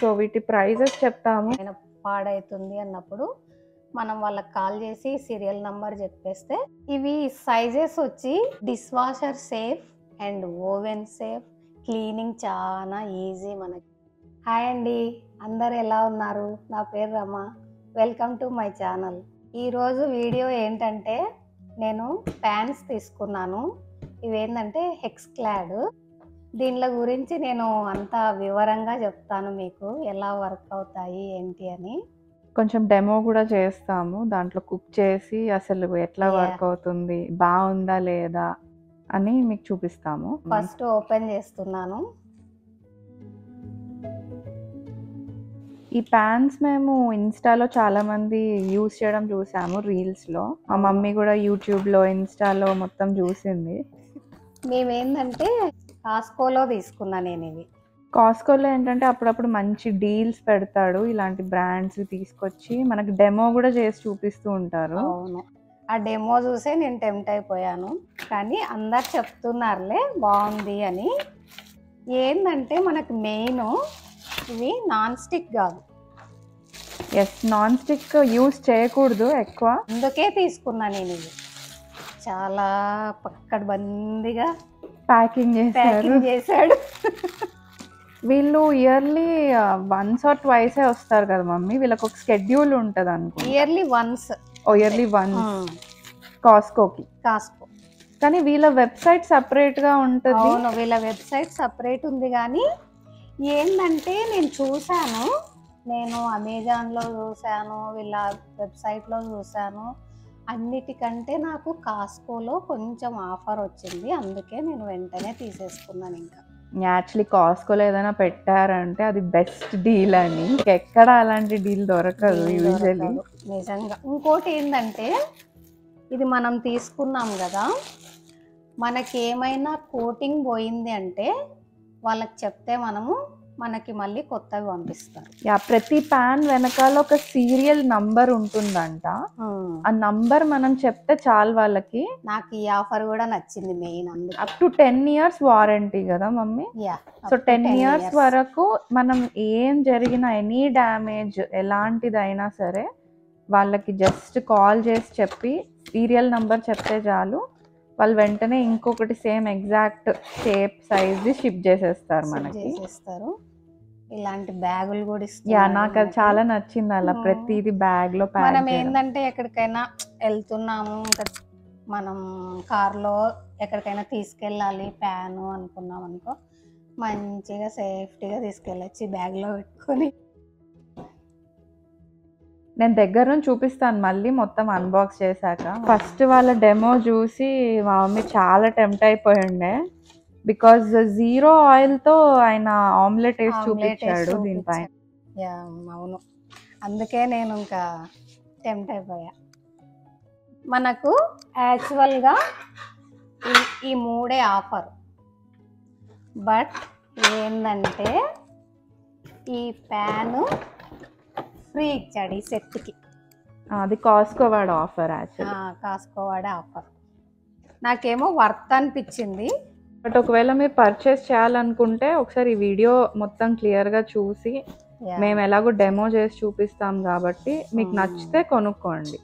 So వీటి prices చెప్తాము ఆయన పాడవుతుంది అన్నప్పుడు మనం వాళ్ళకి కాల్ చేసి సీరియల్ నంబర్ చెప్పేస్తే ఇవి సైజెస్ వచ్చి dish washer safe and oven safe cleaning చాలా ఈజీ మనకి హాయ్ అండి అందరు ఎలా ఉన్నారు నా పేరు Rama welcome to my channel ఈరోజు వీడియో ఏంటంటే నేను ప్యాన్స్ తీసుకున్నాను ఇవేంటంటే హెక్స్ క్లాడ్ దీనిల గురించి నేను అంత వివరంగా చెప్తాను మీకు ఎలా వర్క్ అవుతాయి ఏంటి అని కొంచెం డెమో కూడా చేస్తాము దాంట్లో కుక్ చేసి అసలు ఎట్లా Yeah. వర్క్ అవుతుంది బాగుందా లేదా అని మీకు చూపిస్తాము ఫస్ట్ ఓపెన్ చేస్తున్నాను ఈ ప్యాన్స్ మేము ఇన్స్టాలో చాలా మంది యూస్ చేయడం చూసాము రీల్స్ లో మా మమ్మీ కూడా యూట్యూబ్ లో ఇన్స్టాలో మొత్తం చూసింది మేమేందంటే కాస్కోలో తీసుకున్నా నేను ఇవి కాస్కోలో ఏంటంటే అప్పుడప్పుడు మంచి డీల్స్ పెడతాడు ఇలాంటి బ్రాండ్స్ తీసుకొచ్చి మనకి డెమో కూడా చేసి చూపిస్తూ ఉంటారు అవును ఆ డెమో చూసే నేను టెంప్ట్ అయిపోయాను కానీ అందరు చెప్తున్నారులే బాగుంది అని ఏంటంటే మనకు మెయిన్ ఇవి నాన్ స్టిక్ కాదు ఎస్ నాన్ స్టిక్ యూస్ చేయకూడదు ఎక్కువ అందుకే తీసుకున్నా నేను ఇవి చాలా పక్కడబందిగా ప్యాకింగ్ చేశారు ప్యాకింగ్ చేశాడు వీళ్ళు ఇయర్లీ వన్స్ ఆర్ ట్వైసే వస్తారు కదా మమ్మీ వీళ్ళకి ఒక స్కెడ్యూల్ ఉంటుంది అనుకో ఇయర్లీ వన్స్ ఓ ఇయర్లీ వన్స్ కాస్కోకి కాస్కో కానీ వీళ్ళ వెబ్సైట్ సపరేట్ గా ఉంటుంది అవును వీళ్ళ వెబ్సైట్ సపరేట్ ఉంది కానీ ఏంటంటే నేను చూశాను నేను అమెజాన్లో చూశాను వీళ్ళ వెబ్సైట్లో చూశాను అన్నిటికంటే నాకు కాస్కోలో కొంచెం ఆఫర్ వచ్చింది అందుకే నేను వెంటనే తీసేసుకున్నాను ఇంకా యాక్చువల్లీ కాస్కోలో ఏదైనా పెట్టారంటే అది బెస్ట్ డీల్ అని ఎక్కడ అలాంటి డీల్ దొరకదు ఏం యూజువలీ దొరకదు. నిజంగా ఇంకోటి ఏంటంటే ఇది మనం తీసుకున్నాం కదా మనకి ఏమైనా కోటింగ్ పోయింది అంటే వాళ్ళకి చెప్తే మనము మనకి మళ్ళీ కొత్తవి పంపిస్తారు యా ప్రతి ప్యాన్ వెనకాల ఒక సీరియల్ నంబర్ ఉంటుందంట ఆ నంబర్ మనం చెప్తే చాలు వాళ్ళకి నాకు ఈ ఆఫర్ కూడా నచ్చింది మెయిన్ అందుకు up to ten years warranty కదా mummy yeah so ten years వరకు మనం ఏం జరిగిన ఎనీ డ్యామేజ్ ఎలాంటిదైనా సరే వాళ్ళకి జస్ట్ కాల్ చేసి చెప్పి సీరియల్ నంబర్ చెప్తే చాలు వాళ్ళు వెంటనే ఇంకొకటి same exact shape size ship చేసేస్తారు మనకి చేసేస్తారు ఇలాంటి బ్యాగులు కూడా యా ఇస్తారు నాకు అది చాలా నచ్చింది అలా Hmm. ప్రతిది బ్యాగ్ లో ప్యాక్ మనం ఏంటంటే ఎక్కడికైనా వెళ్తున్నాము ఇంకా మనం కార్లో ఎక్కడికైనా తీసుకెళ్ళాలి ప్యాను అనుకున్నాం అనుకో మంచిగా సేఫ్టీగా తీసుకెళ్ళొచ్చి బ్యాగ్లో పెట్టుకొని నేను దగ్గర నుంచి చూపిస్తాను మళ్ళీ మొత్తం అన్బాక్స్ చేశాక ఫస్ట్ వాళ్ళ డెమో చూసి మా మమ్మీ చాలా టెంప్ట్ అయిపోయి ఉండే బికాజ్ జీరో ఆయిల్ తో ఆయన ఆమ్లెట్ వేసి ఆమ్లెట్ వేసి చూపించాడు దీనిపైన చూపించాడు. యా అవును అందుకే నేను ఇంకా టెంప్ట్ అయిపోయా మనకు యాక్చువల్గా ఈ ఈ మూడే ఆఫర్ బట్ ఏంటంటే ఈ ప్యాను ఫ్రీ ఇచ్చాడు ఈ సెట్కి అది కాస్కో వాడు ఆఫర్ యాక్చువల్లీ కాసుకోవాడే ఆఫర్ నాకేమో వర్త్ అనిపించింది బట్ ఒకవేళ మీరు పర్చేస్ చేయాలనుకుంటే ఒకసారి ఈ వీడియో మొత్తం క్లియర్ గా చూసి Yeah. మేము ఎలాగో డెమో చేసి చూపిస్తాం కాబట్టి మీకు Hmm. నచ్చితే కొనుక్కోండి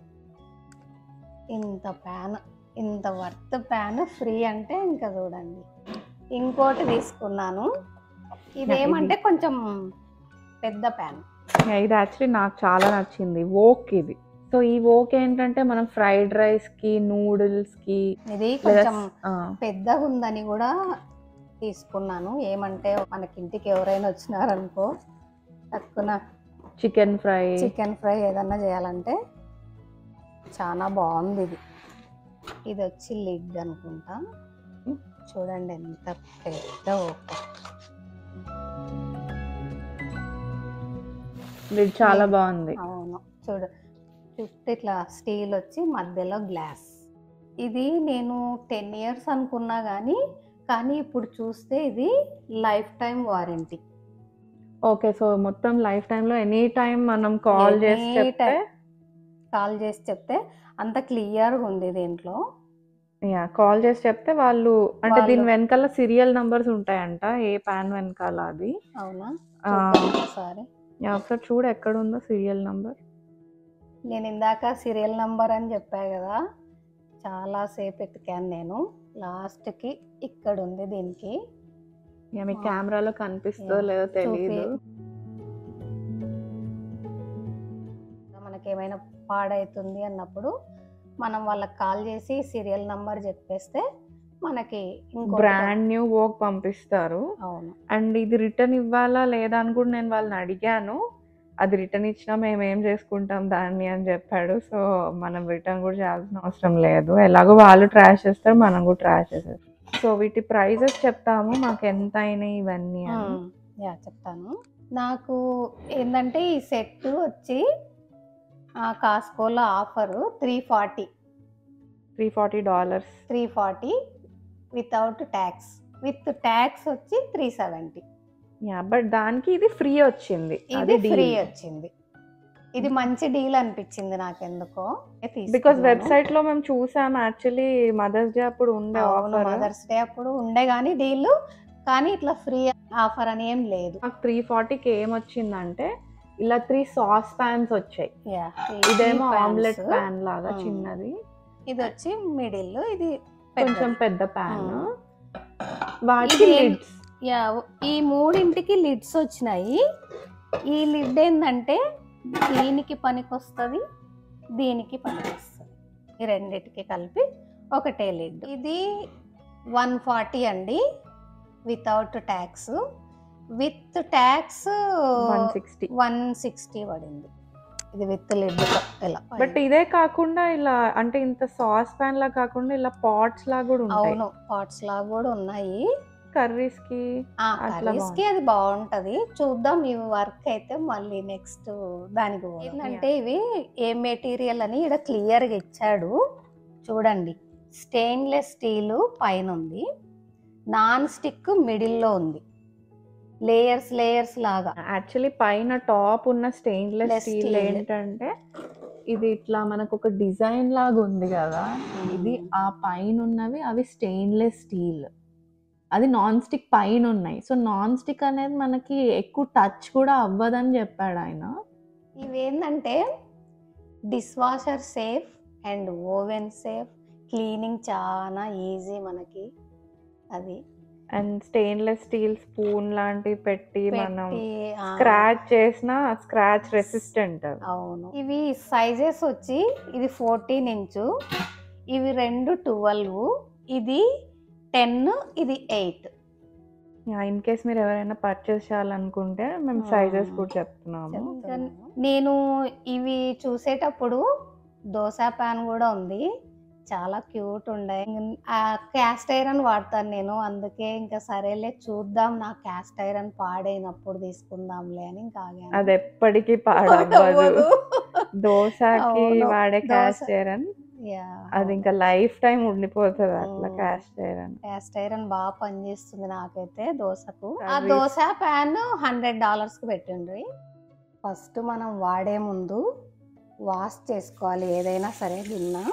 ఇంత ప్యాన్ ఇంత వర్త్ ప్యాన్ ఫ్రీ అంటే ఇంకా చూడండి ఇంకోటి తీసుకున్నాను ఇదేమంటే కొంచెం పెద్ద ప్యాన్ Yeah, ఇది యాక్చువల్లీ నాకు చాలా నచ్చింది ఓక్ ఇది సో ఈ ఓక్ ఏంటంటే మనం ఫ్రైడ్ రైస్ కి నూడిల్స్ కి ఇది కొంచెం పెద్దగా ఉందని కూడా తీసుకున్నాను ఏమంటే మనకి ఇంటికి ఎవరైనా వచ్చినారనుకో తక్కువ చికెన్ ఫ్రై చికెన్ ఫ్రై ఏదన్నా చేయాలంటే చాలా బాగుంది ఇది ఇది వచ్చి లిడ్ అనుకుంటా చూడండి ఎంత పెద్ద ఓక ఇది చాలా బాగుంది అవును చూడు చుట్టూ ఇట్లా స్టీల్ వచ్చి మధ్యలో గ్లాస్ ఇది నేను టెన్ ఇయర్స్ అనుకున్నా కానీ కానీ ఇప్పుడు చూస్తే ఇది lifetime warranty okay so మొత్తం లైఫ్ టైమ్ లో ఎనీ టైం మనం కాల్ చేసి Any చెప్తే time. కాల్ చేసి చెప్తే అంత క్లియర్గా ఉంది దీంట్లో యా కాల్ చేసి చెప్తే వాళ్ళు అంటే దీని వాళ్ళు- వెనకాల సీరియల్ నంబర్స్ ఉంటాయంట ఏ పాన్ వెనకాల అది అవునా ఆ, చూద్దాం ఒకసారి యా, ఒకసారి చూడు ఎక్కడ ఉందో సీరియల్ నంబర్ నేను ఇందాక సీరియల్ నంబర్ అని చెప్పా కదా చాలా సేపు ఎతికాను నేను లాస్ట్కి ఇక్కడ ఉంది దీనికి యా మీ ఆ. కెమెరాలో కనిపిస్తుందో యా, లేదో తెలియదు మనకి ఏమైనా పాడవుతుంది అన్నప్పుడు మనం వాళ్ళకి కాల్ చేసి సీరియల్ నంబర్ చెప్పేస్తే మనకి ఇంకో బ్రాండ్ న్యూ వోక్ పంపిస్తారు అవును అండ్ ఇది రిటర్న్ ఇవ్వాలా లేదా అని కూడా నేను వాళ్ళని అడిగాను అది రిటర్న్ ఇచ్చినా మేము ఏం చేసుకుంటాం దాన్ని అని చెప్పాడు సో మనం రిటర్న్ కూడా చేయాల్సిన అవసరం లేదు ఎలాగో వాళ్ళు ట్రాష్ చేస్తారు మనం కూడా ట్రాష్ చేస్తారు సో వీటి ప్రైజెస్ చెప్తాము మాకు ఎంత అయినాయి ఇవన్నీ అని మ్మ్. యా చెప్తాను నాకు ఏంటంటే ఈ సెట్ వచ్చి కాస్కోలో offer three forty three forty dollars three forty without tax with tax వచ్చి త్రీ సెవెంటీ యా బట్ దానికి ఇది ఫ్రీ వచ్చింది ఇది ఫ్రీ వచ్చింది ఇది మంచి డీల్ అనిపించింది నాకెందుకో బికాస్ వెబ్సైట్ లో మేము చూసాం యాక్చువల్లీ మదర్స్ డే అప్పుడు ఉండే అవును ఆఫర్ మదర్స్ డే అప్పుడు ఉండే కానీ డీల్ కానీ ఇట్లా ఫ్రీ ఆఫర్ అని ఏం లేదు మాకు త్రీ ఫార్టీకి ఏం వచ్చిందంటే ఇలా త్రీ సాస్ ప్యాన్స్ వచ్చాయి యా ఇదేమో ఆమ్లెట్ ప్యాన్ లాగా Hmm. చిన్నది ఇది వచ్చి మిడిల్ ఇది కొంచెం పెద్దది. పెద్ద ప్యాన్ Hmm. వాటికి ఇది- lids. యా ఈ మూడింటికి లిడ్స్ వచ్చినాయి ఈ లిడ్ ఏంటంటే దీనికి పనికొస్తుంది దీనికి పనికొస్తుంది ఈ రెండిటికి కలిపి ఒకటే లిడ్ ఇది వన్ ఫార్టీ అండి without tax with tax 160 one sixty పడింది ఇది విత్ లిడ్ ఇలా బట్ ఇదే కాకుండా ఇలా అంటే ఇంత సాస్ ప్యాన్ లా కాకుండా ఇలా పాట్స్ లా కూడా ఉంటాయి అవును పాట్స్ లాగా కూడా ఉన్నాయి కర్రీస్ కి ఆ అట్లా కర్రీస్ కి అది బాగుంటది చూద్దాం ఈ వర్క్ అయితే మళ్ళీ నెక్స్ట్ దానికి పోదాం. ఏంటంటే ఇవి ఏ మెటీరియల్ అని ఇక్కడ క్లియర్ గా ఇచ్చాడు చూడండి స్టెయిన్లెస్ స్టీల్ పైన ఉంది నాన్ స్టిక్ మిడిల్లో ఉంది లేయర్స్ లేయర్స్ లాగా యాక్చువల్లీ పైన టాప్ ఉన్న స్టెయిన్లెస్ Less స్టీల్ steel. ఏంటంటే ఇది ఇట్లా మనకు ఒక డిజైన్ లాగా ఉంది కదా ఇది ఆ పైన ఉన్నవి అవి స్టెయిన్లెస్ స్టీల్ అది నాన్ స్టిక్ పైన ఉన్నాయి సో నాన్ స్టిక్ అనేది మనకి ఎక్కువ టచ్ కూడా అవ్వదని చెప్పాడు ఆయన ఇవేంటంటే dish washer safe and oven safe cleaning చాలా ఈజీ మనకి అది అండ్ స్టెయిన్లెస్ స్టీల్ స్పూన్ లాంటివి పెట్టి మనం పెట్టి ఆ, స్క్రాచ్ చేసిన స్క్రాచ్ రెసిస్టెంట్ అవును ఇవి సైజెస్ వచ్చి ఇది ఫోర్టీన్ ఇంచు ఇవి రెండు ట్వెల్వ్ ఇది టెన్ ఇది ఎయిట్ ఇన్ కేస్ మీరు ఎవరైనా పర్చేస్ చేయాలనుకుంటే మేము ఆ. సైజెస్ కూడా చెప్తున్నాము నేను ఇవి చూసేటప్పుడు దోశ ప్యాన్ కూడా ఉంది చాలా క్యూట్ ఉండే ఆ క్యాస్ట్ ఐరన్ వాడతాను నేను అందుకే ఇంకా సరేలే చూద్దాం నా క్యాస్ట్ ఐరన్ పాడైనప్పుడు తీసుకుందాంలే అని ఇంకా ఆగాను. అది ఎప్పటికీ పాడవ్వదు అవ్వదు. దోశకి అవును. వాడే దోశ. క్యాస్ట్ ఐరన్ Yeah, అది ఇంకా లైఫ్ టైం ఉండిపోతుంది అట్లా Mm. Cast iron cast iron బాగా పనిచేస్తుంది నాకైతే దోశకు ఆ Curries. Dosa pan hundred dollars కి పెట్టిండ్రి ఫస్ట్ మనం వాడే ముందు వాష్ చేసుకోవాలి ఏదైనా సరే గిన్నె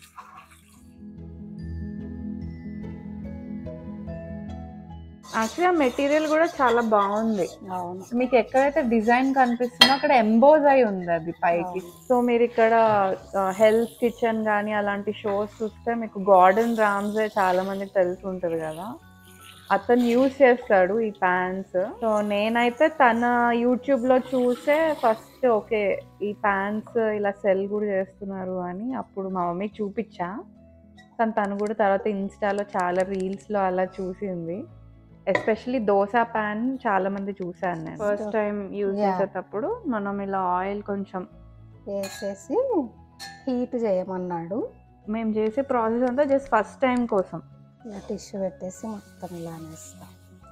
యాక్చువల్లీ ఆ మెటీరియల్ కూడా చాలా బాగుంది అవును మీకు ఎక్కడైతే డిజైన్ కనిపిస్తుందో అక్కడ ఎంబోజ్ అయి ఉంది అది పైకి అవును. సో మీరు ఇక్కడ హెల్త్ కిచెన్ కానీ అలాంటి షోస్ చూస్తే మీకు గార్డెన్ రామ్సే చాలా మందికి తెలిసి ఉంటుంది కదా అతను యూజ్ చేస్తాడు ఈ ప్యాన్స్ సో నేనైతే తన యూట్యూబ్ లో చూసే ఫస్ట్ ఓకే ఈ ప్యాన్స్ ఇలా సెల్ కూడా చేస్తున్నారు అని అప్పుడు మా మమ్మీకి చూపించా కానీ తను కూడా తర్వాత ఇన్స్టాలో చాలా రీల్స్ లో అలా చూసింది ఎస్పెషలీ దోశ ప్యాన్ చాలా మంది చూసాను నేను ఫస్ట్ టైం యూజ్ Yeah. చేసేటప్పుడు మనం ఇలా ఆయిల్ కొంచెం వేసేసి హీట్ చేయమన్నాడు మేము చేసే ప్రాసెస్ అంతా జస్ట్ ఫస్ట్ టైం కోసం ఇలా టిష్యూ పెట్టేసి మొత్తం ఇలా అనేస్తాం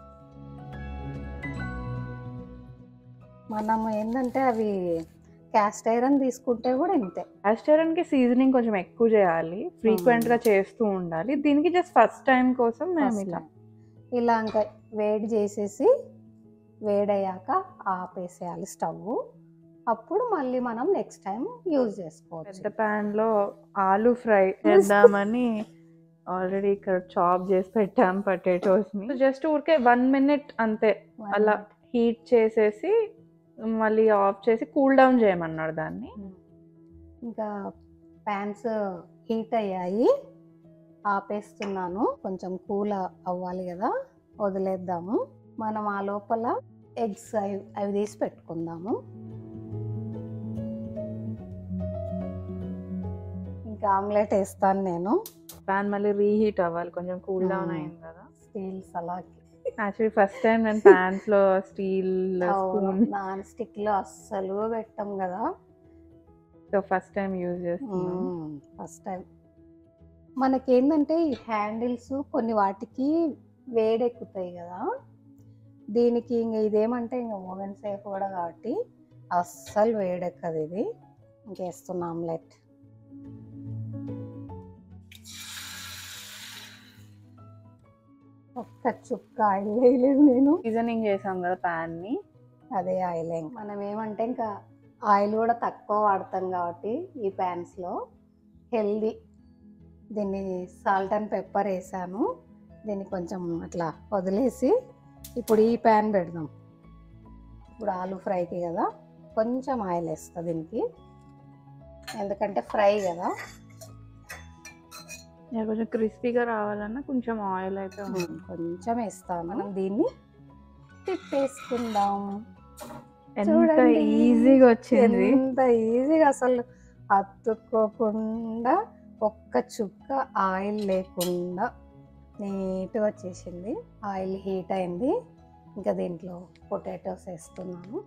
మనం ఏంటంటే అవి క్యాస్ట్ ఐరన్ తీసుకుంటే కూడా ఇంతే రెస్టారెంట్ కి సీజనింగ్ కొంచెం ఎక్కువ చేయాలి ఫ్రీక్వెంట్ గా చేస్తూ ఉండాలి దీనికి జస్ట్ ఫస్ట్ టైం కోసం మేము First ఇలా time. ఇలా ఇంకా వేడి చేసేసి వేడయ్యాక ఆపేసేయాలి స్టవ్ అప్పుడు మళ్ళీ మనం నెక్స్ట్ టైం యూజ్ చేసుకోవచ్చు పెద్ద ప్యాన్ లో ఆలు ఫ్రై చేద్దామని ఆల్రెడీ ఇక్కడ చాప్ చేసి పెట్టాం పొటాటోస్ ని జస్ట్ ఊరికే వన్ మినిట్ అంతే అలా హీట్ చేసేసి మళ్ళీ ఆఫ్ చేసి కూల్ డౌన్ చేయమన్నాడు దాన్ని ఇంకా ప్యాన్స్ హీట్ అయ్యాయి ఆపేస్తున్నాను కొంచెం కూల్ అవ్వాలి కదా వదిలేద్దాము మనం ఆ లోపల ఎగ్స్ అవి అవి తీసి పెట్టుకుందాము ఇంకా ఆమ్లెట్ వేస్తాను నేను ప్యాన్ మళ్ళీ రీహీట్ అవ్వాలి కొంచెం కూల్ డౌన్ Hmm. అయింది కదా స్టీల్ సలాకి యాక్చువల్లీ ఫస్ట్ టైం నేను ప్యాన్స్ లో స్టీల్ స్పూన్ నాన్ స్టిక్ లో అస్సలు పెట్టాం కదా సో ఫస్ట్ టైం యూజ్ చేస్తున్నాను ఫస్ట్ టైం మనకేంటంటే ఈ హ్యాండిల్స్ కొన్ని వాటికి వేడెక్కుతాయి కదా దీనికి ఇంక ఇదేమంటే ఇంక ఓవెన్ సేఫ్ కూడా కాబట్టి అస్సలు వేడెక్కదు ఇది ఇంకేస్తున్న ఆమ్లెట్ ఒక్క చుక్క ఆయిల్ వేయలేదు నేను సీజనింగ్ చేసాం కదా ప్యాన్ ని అదే ఆయిల్ మనం ఏమంటే ఇంకా ఆయిల్ కూడా తక్కువ వాడతాం కాబట్టి ఈ ప్యాన్స్లో హెల్దీ దీన్ని సాల్ట్ అండ్ పెప్పర్ వేసాను దీన్ని కొంచెం అట్లా వదిలేసి ఇప్పుడు ఈ ప్యాన్ పెడదాం ఇప్పుడు ఆలు ఫ్రైకి కదా కొంచెం ఆయిల్ వేస్తా దీనికి ఎందుకంటే ఫ్రై కదా ఇక కొంచెం క్రిస్పీగా రావాలన్నా కొంచెం ఆయిల్ అయితే ఉంది. కొంచెం వేస్తాను మనం దీన్ని తిప్పేసుకుందాం ఎంత చూడండి. ఈజీగా వచ్చింది ఎంత ఈజీగా అసలు అతుక్కోకుండా ఒక్క చుక్క ఆయిల్ లేకుండా నీట్గా వచ్చేసింది ఆయిల్ హీట్ అయింది ఇంకా దీంట్లో పొటాటోస్ వేస్తున్నాను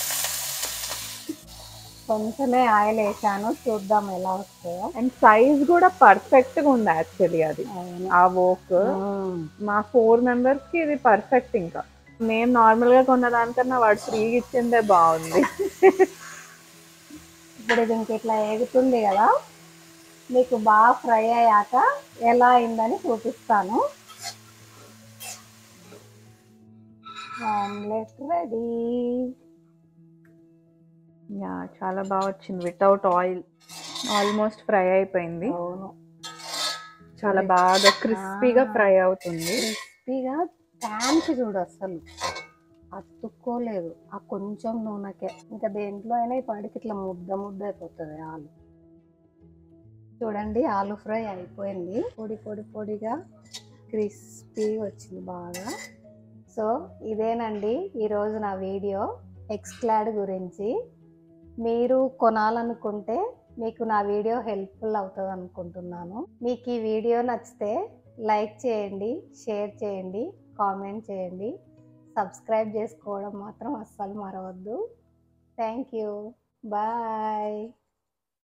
కొంచెమే ఆయిల్ వేసాను చూద్దాం ఎలా వస్తాయో అండ్ సైజ్ కూడా పర్ఫెక్ట్ గా ఉంది యాక్చువల్లీ అది అవును. ఆ వోక్ మ్మ్. మా ఫోర్ మెంబర్స్ కి ఇది పర్ఫెక్ట్ ఇంకా మేము నార్మల్ గా కొన్న దానికన్నా వాడు ఫ్రీగా ఇచ్చిందే బాగుంది ఇప్పుడు ఇది ఇంక ఇట్లా ఎగుతుంది కదా మీకు బాగా ఫ్రై అయ్యాక ఎలా అయిందని చూపిస్తాను ఆమ్లెట్ రెడీ యా చాలా బాగా వచ్చింది వితౌట్ ఆయిల్ ఆల్మోస్ట్ ఫ్రై అయిపోయింది అవును చాలా బాగా క్రిస్పీగా ఫ్రై అవుతుంది క్రిస్పీగా ప్యాన్కి చూడు అసలు అతుక్కోలేదు ఆ కొంచెం నూనెకే ఇంకా దేంట్లో అయినా ఈ పాడికి ఇట్లా ముద్ద ముద్ద అయిపోతుంది ఆలు చూడండి ఆలు ఫ్రై అయిపోయింది పొడి పొడి పొడిగా క్రిస్పీ వచ్చింది బాగా సో ఇదేనండి ఈరోజు నా వీడియో ఎక్స్క్లాడ్ గురించి మీరు కొనాలనుకుంటే మీకు నా వీడియో హెల్ప్ఫుల్ అవుతుంది అనుకుంటున్నాను మీకు ఈ వీడియో నచ్చితే లైక్ చేయండి షేర్ చేయండి కామెంట్ చేయండి సబ్స్క్రైబ్ చేసుకోవడం మాత్రం అస్సలు మరవద్దు థ్యాంక్ యూ బాయ్